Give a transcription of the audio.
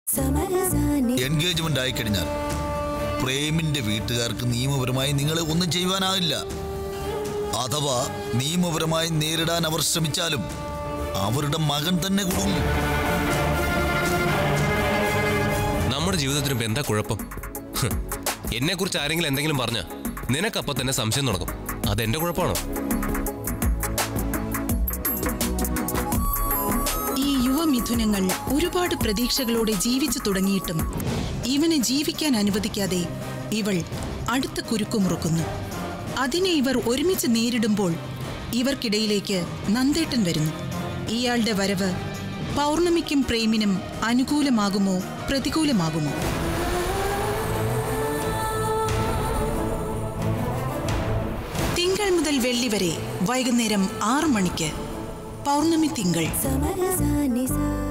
engagement ആയിക്കഴിഞ്ഞാൽ പ്രേമിന്റെ വീട്ടുകാർക്ക് നിയമപരമായി നിങ്ങളെ ഒന്നും ചെയ്യുവാനാവില്ല അഥവാ നിയമപരമായി നേരിടാൻ അവർ ശ്രമിച്ചാലും അവരുടെ മകൻ തന്നെ കുടുങ്ങും നമ്മുടെ ജീവിതത്തിന് ഇപ്പൊ എന്താ കുഴപ്പം എന്നെ കുറിച്ച് ആരെങ്കിലും എന്തെങ്കിലും പറഞ്ഞ നിനക്കപ്പൊ തന്നെ സംശയം തുടങ്ങും അതെന്റെ കുഴപ്പമാണോ ഈ യുവമിഥുനങ്ങൾ ഒരുപാട് പ്രതീക്ഷകളോടെ ജീവിച്ചു തുടങ്ങിയിട്ടും ഇവനെ ജീവിക്കാൻ അനുവദിക്കാതെ ഇവൾ അടുത്ത കുരുക്കുമുറുക്കുന്നു അതിനെ ഇവർ ഒരുമിച്ച് നേരിടുമ്പോൾ ഇവർക്കിടയിലേക്ക് നന്ദേട്ടൻ വരുന്നു ഇയാളുടെ വരവ് പൗർണമിക്കും പ്രേമിനും അനുകൂലമാകുമോ പ്രതികൂലമാകുമോ തിങ്കൾ മുതൽ വെള്ളി വരെ വൈകുന്നേരം ആറ് മണിക്ക് പൗർണമി തിങ്കൾ സമരസാനിസ